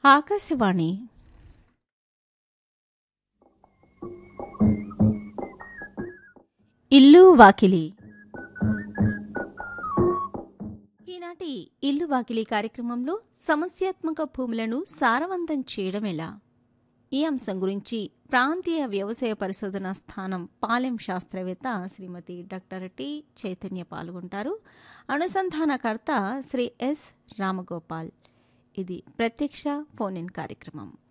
ఆకాశవాణి ఇల్లు వాకిలి ఈనాటి ఇల్లు వాకిలి కార్యక్రమంలో సమస్యాత్మక భూములను సారవంతం చేయడం ఎలా ఈ అంశం గురించి ప్రాంతీయ వ్యవసాయ పరిశోధన స్థానం పాలెం శాస్త్రవేత్త శ్రీమతి డాక్టర్ టి చైతన్య పాల్గొంటారు అనుసంధానకర్త శ్రీ ఎస్ రామగోపాల్ ఇది ప్రత్యక్ష ఫోన్ ఇన్ కార్యక్రమం